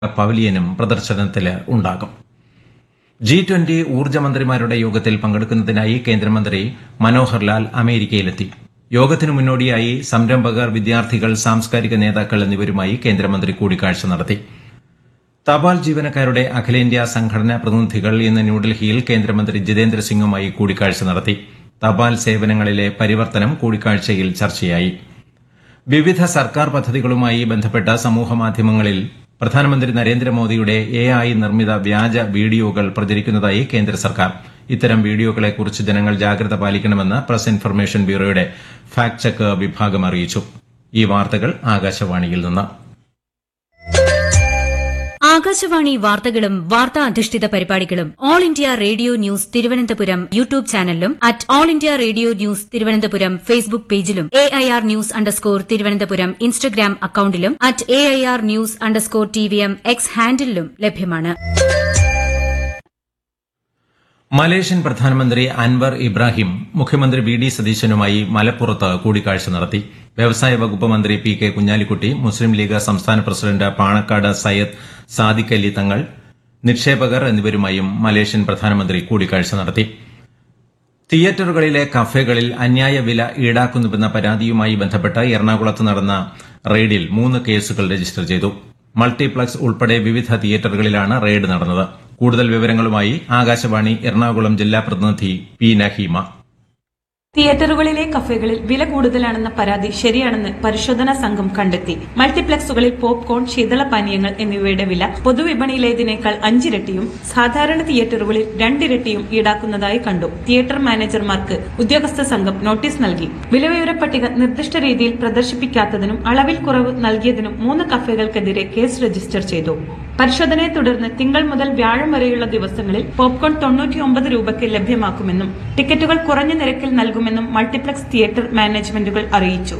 പവലിയനും പ്രദർശനത്തിൽ ഉണ്ടാകും G twenty ഊർജ്ജ മന്ത്രിമാരുടെ യോഗത്തിൽ പങ്കെടുക്കുന്നതിനായി കേന്ദ്രമന്ത്രി മനോഹർ ലാൽ അമേരിക്കയിലെത്തി യോഗത്തിനു മുന്നോടിയായി സംരംഭകർ വിദ്യാർത്ഥികൾ സാംസ്കാരിക നേതാക്കൾ എന്നിവരുമായി കേന്ദ്രമന്ത്രി കൂടിക്കാഴ്ച നടത്തി തപാൽ ജീവനക്കാരുടെ അഖിലേന്ത്യാ സംഘടനാ പ്രതിനിധികൾ ഇന്ന് ന്യൂഡൽഹിയിൽ കേന്ദ്രമന്ത്രി ജിതേന്ദ്ര സിംഗുമായി കൂടിക്കാഴ്ച നടത്തി തപാൽ സേവനങ്ങളിലെ പരിവർത്തനം കൂടിക്കാഴ്ചയിൽ ചർച്ചയായി വിവിധ സർക്കാർ പദ്ധതികളുമായി ബന്ധപ്പെട്ട സമൂഹമാധ്യമങ്ങളിൽ പ്രധാനമന്ത്രി നരേന്ദ്രമോദിയുടെ എ ഐ നിർമ്മിത വ്യാജ വീഡിയോകൾ പ്രചരിക്കുന്നതായി കേന്ദ്ര സർക്കാർ ഇത്തരം വീഡിയോകളെക്കുറിച്ച് ജനങ്ങൾ ജാഗ്രത പാലിക്കണമെന്ന് പ്രസ് ഇൻഫർമേഷൻ ബ്യൂറോയുടെ ഫാക്ട് ചെക്ക് വിഭാഗം അറിയിച്ചു ഈ വാർത്തകൾ ആകാശവാണിയിൽ നിന്ന് ആകാശവാണി വാർത്തകളും വാർത്താ അധിഷ്ഠിത പരിപാടികളും all India radio news Thiruvananthapuram YouTube ചാനലിലും at all India radio news Thiruvananthapuram Facebook പേജിലും A I R news underscore Thiruvananthapuram Instagram അക്കൌണ്ടിലും at A I R news underscore T V M X ഹാൻഡിലും ലഭ്യമാണ് മലേഷ്യൻ പ്രധാനമന്ത്രി അൻവർ ഇബ്രാഹിം മുഖ്യമന്ത്രി വി ഡി സതീശനുമായി മലപ്പുറത്ത് കൂടിക്കാഴ്ച നടത്തി വ്യവസായ വകുപ്പ് മന്ത്രി പി കെ കുഞ്ഞാലിക്കുട്ടി മുസ്ലിം ലീഗ് സംസ്ഥാന പ്രസിഡന്റ് പാണക്കാട് സയ്യദ് സാദിഖ് അലി തങ്ങൾ നിക്ഷേപകർ എന്നിവരുമായും മലേഷ്യൻ പ്രധാനമന്ത്രി കൂടിക്കാഴ്ച നടത്തി തിയേറ്ററുകളിലെ കഫേകളിൽ അന്യായ വില ഈടാക്കുന്നുവെന്ന പരാതിയുമായി ബന്ധപ്പെട്ട് എറണാകുളത്ത് നടന്ന റെയ്ഡിൽ മൂന്ന് കേസുകൾ രജിസ്റ്റർ ചെയ്തു മൾട്ടിപ്ലക്സ് ഉൾപ്പെടെ വിവിധ തിയേറ്ററുകളിലാണ് റെയ്ഡ് നടന്നത് കൂടുതൽ വിവരങ്ങളുമായി ആകാശവാണി എറണാകുളം ജില്ലാ പ്രതിനിധി പി നഹീമ തിയേറ്ററുകളിലെ കഫേകളിൽ വില കൂടുതലാണെന്ന പരാതി ശരിയാണെന്ന് പരിശോധനാ സംഘം കണ്ടെത്തി മൾട്ടിപ്ലക്സുകളിൽ പോപ്കോൺ ശീതളപാനീയങ്ങൾ എന്നിവയുടെ വില പൊതുവിപണിയിലേതിനേക്കാൾ അഞ്ചിരട്ടിയും സാധാരണ തിയേറ്ററുകളിൽ രണ്ടിരട്ടിയും ഈടാക്കുന്നതായി കണ്ടു തിയേറ്റർ മാനേജർമാർക്ക് ഉദ്യോഗസ്ഥ സംഘം നോട്ടീസ് നൽകി വിലവിവര പട്ടിക നിർദ്ദിഷ്ട രീതിയിൽ പ്രദർശിപ്പിക്കാത്തതിനും അളവിൽ കുറവ് നൽകിയതിനും മൂന്ന് കഫേകൾക്കെതിരെ കേസ് രജിസ്റ്റർ ചെയ്തു പരിശോധനയെ തുടർന്ന് തിങ്കൾ മുതൽ വ്യാഴം വരെയുള്ള ദിവസങ്ങളിൽ പോപ്കോൺ തൊണ്ണൂറ്റിയൊമ്പത് രൂപയ്ക്ക് ലഭ്യമാക്കുമെന്നും ടിക്കറ്റുകൾ കുറഞ്ഞ നിരക്കിൽ നൽകുമെന്നും മൾട്ടിപ്ലക്സ് തിയേറ്റർ മാനേജ്മെന്റുകൾ അറിയിച്ചു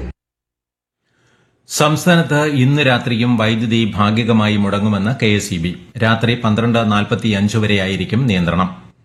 സംസ്ഥാനത്ത് ഇന്ന് രാത്രിയും വൈദ്യുതി ഭാഗികമായി മുടങ്ങുമെന്ന് കെ എസ് ഇ ബി രാത്രി പന്ത്രണ്ട് നാൽപ്പത്തിയഞ്ച് വരെയായിരിക്കും നിയന്ത്രണം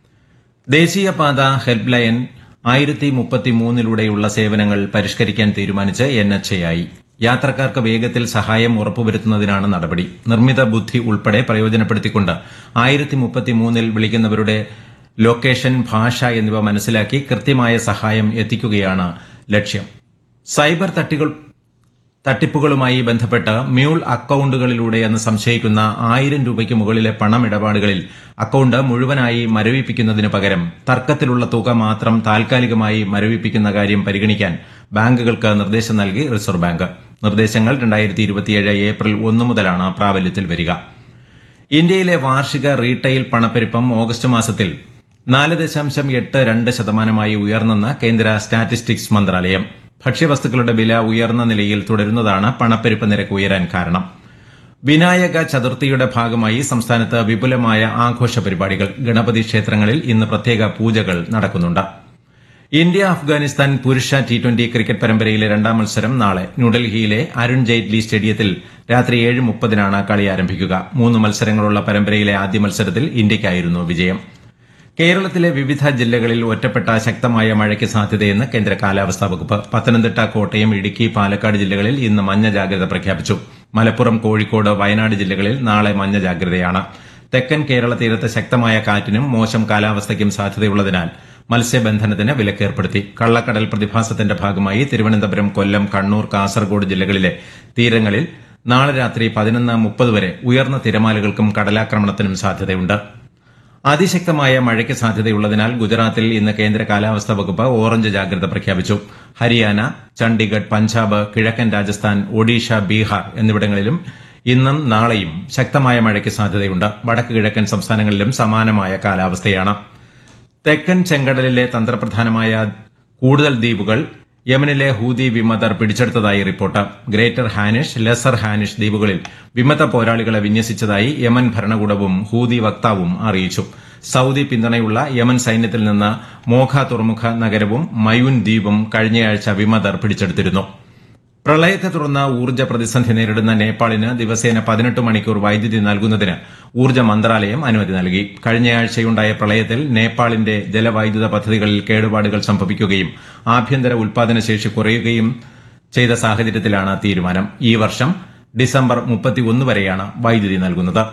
ദേശീയപാത ഹെൽപ്പ് ലൈൻ ആയിരത്തി മുപ്പത്തിമൂന്നിലൂടെയുള്ള സേവനങ്ങൾ പരിഷ്കരിക്കാൻ തീരുമാനിച്ച് എൻ എച്ച് എ ഐ യാത്രക്കാർക്ക് വേഗത്തിൽ സഹായം ഉറപ്പുവരുത്തുന്നതിനാണ് നടപടി നിർമ്മിത ബുദ്ധി ഉൾപ്പെടെ പ്രയോജനപ്പെടുത്തിക്കൊണ്ട് ആയിരത്തി മുപ്പത്തിമൂന്നിൽ വിളിക്കുന്നവരുടെ ലൊക്കേഷൻ ഭാഷ എന്നിവ മനസ്സിലാക്കി കൃത്യമായ സഹായം എത്തിക്കുകയാണ് ലക്ഷ്യം സൈബർ തട്ടികൾ തട്ടിപ്പുകളുമായി ബന്ധപ്പെട്ട് മ്യൂൾ അക്കൌണ്ടുകളിലൂടെയെന്ന് സംശയിക്കുന്ന ആയിരം രൂപയ്ക്ക് മുകളിലെ പണമിടപാടുകളിൽ അക്കൌണ്ട് മുഴുവനായി മരവിപ്പിക്കുന്നതിന് പകരം തർക്കത്തിലുള്ള തുക മാത്രം താൽക്കാലികമായി മരവിപ്പിക്കുന്ന കാര്യം പരിഗണിക്കാൻ ബാങ്കുകൾക്ക് നിർദ്ദേശം നൽകി റിസർവ് ബാങ്ക് നിർദ്ദേശങ്ങൾ രണ്ടായിരത്തി ഇരുപത്തിയേഴ് ഏപ്രിൽ ഒന്ന് മുതലാണ് പ്രാബല്യത്തിൽ വരിക ഇന്ത്യയിലെ വാർഷിക റീറ്റെയിൽ പണപ്പെരുപ്പം ഓഗസ്റ്റ് മാസത്തിൽ നാല് ദശാംശം എട്ട് രണ്ട് ശതമാനമായി ഉയർന്നെന്ന് കേന്ദ്ര സ്റ്റാറ്റിസ്റ്റിക്സ് മന്ത്രാലയം ഭക്ഷ്യവസ്തുക്കളുടെ വില ഉയർന്ന നിലയിൽ തുടരുന്നതാണ് പണപ്പെരുപ്പ നിരക്ക് ഉയരാൻ കാരണം വിനായക ചതുർത്ഥിയുടെ ഭാഗമായി സംസ്ഥാനത്ത് വിപുലമായ ആഘോഷ പരിപാടികൾ ഗണപതി ക്ഷേത്രങ്ങളിൽ ഇന്ന് പ്രത്യേക പൂജകൾ നടക്കുന്നുണ്ട് ഇന്ത്യ അഫ്ഗാനിസ്ഥാൻ പുരുഷ ടി ട്വന്റി ക്രിക്കറ്റ് പരമ്പരയിലെ രണ്ടാം മത്സരം നാളെ ന്യൂഡൽഹിയിലെ അരുൺ ജെയ്റ്റ്ലി സ്റ്റേഡിയത്തിൽ രാത്രി ഏഴ് മുപ്പതിനാണ് കളി ആരംഭിക്കുക മൂന്ന് മത്സരങ്ങളുള്ള പരമ്പരയിലെ ആദ്യ മത്സരത്തിൽ ഇന്ത്യയ്ക്കായിരുന്നു വിജയം കേരളത്തിലെ വിവിധ ജില്ലകളിൽ ഒറ്റപ്പെട്ട ശക്തമായ മഴയ്ക്ക് സാധ്യതയെന്ന് കേന്ദ്ര കാലാവസ്ഥാ വകുപ്പ് പത്തനംതിട്ട കോട്ടയം ഇടുക്കി പാലക്കാട് ജില്ലകളിൽ ഇന്ന് മഞ്ഞ ജാഗ്രത പ്രഖ്യാപിച്ചു മലപ്പുറം കോഴിക്കോട് വയനാട് ജില്ലകളിൽ നാളെ മഞ്ഞ ജാഗ്രതയാണ് തെക്കൻ കേരള തീരത്ത് ശക്തമായ കാറ്റിനും മോശം കാലാവസ്ഥയ്ക്കും സാധ്യതയുള്ളതിനാൽ മത്സ്യബന്ധനത്തിന് വിലക്കേർപ്പെടുത്തി കള്ളക്കടൽ പ്രതിഭാസത്തിന്റെ ഭാഗമായി തിരുവനന്തപുരം കൊല്ലം കണ്ണൂർ കാസർഗോഡ് ജില്ലകളിലെ തീരങ്ങളിൽ നാളെ രാത്രി പതിനൊന്ന് മുപ്പത് വരെ ഉയർന്ന തിരമാലകൾക്കും കടലാക്രമണത്തിനും സാധ്യതയുണ്ട് അതിശക്തമായ മഴയ്ക്ക് സാധ്യതയുള്ളതിനാൽ ഗുജറാത്തിൽ ഇന്ന് കേന്ദ്ര കാലാവസ്ഥാ വകുപ്പ് ഓറഞ്ച് ജാഗ്രത പ്രഖ്യാപിച്ചു ഹരിയാന ചണ്ഡീഗഡ് പഞ്ചാബ് കിഴക്കൻ രാജസ്ഥാൻ ഒഡീഷ ബീഹാർ എന്നിവിടങ്ങളിലും ഇന്നും നാളെയും ശക്തമായ മഴയ്ക്ക് സാധ്യതയുണ്ട് വടക്ക് കിഴക്കൻ സംസ്ഥാനങ്ങളിലും സമാനമായ കാലാവസ്ഥയാണ് തെക്കൻ ചെങ്കടലിലെ തന്ത്രപ്രധാനമായ കൂടുതൽ ദ്വീപുകൾ യമനിലെ ഹൂതി വിമതർ പിടിച്ചെടുത്തതായി report greater Hanish lesser Hanish ദ്വീപുകളിൽ വിമത പോരാളികളെ വിന്യസിച്ചതായി യമൻ ഭരണകൂടവും ഹൂതി വക്താവും അറിയിച്ചു സൌദി പിന്തുണയുള്ള യമൻ സൈന്യത്തിൽ നിന്ന് മോഖ തുറമുഖ നഗരവും മയൂൻ ദ്വീപും കഴിഞ്ഞയാഴ്ച വിമതർ പിടിച്ചെടുത്തിരുന്നു പ്രളയത്തെ തുടർന്ന് ഊർജ്ജ പ്രതിസന്ധി നേരിടുന്ന നേപ്പാളിന് ദിവസേന പതിനെട്ട് മണിക്കൂർ വൈദ്യുതി നൽകുന്നതിന് ഊർജ്ജ മന്ത്രാലയം അനുമതി നൽകി കഴിഞ്ഞയാഴ്ചയുണ്ടായ പ്രളയത്തിൽ നേപ്പാളിന്റെ ജലവൈദ്യുത പദ്ധതികളിൽ കേടുപാടുകൾ സംഭവിക്കുകയും ആഭ്യന്തര ഉൽപാദനശേഷി കുറയുകയും ചെയ്ത സാഹചര്യത്തിലാണ് തീരുമാനം ഈ വർഷം ഡിസംബർ മുപ്പത്തിയൊന്ന് വരെയാണ് വൈദ്യുതി നൽകുന്നത്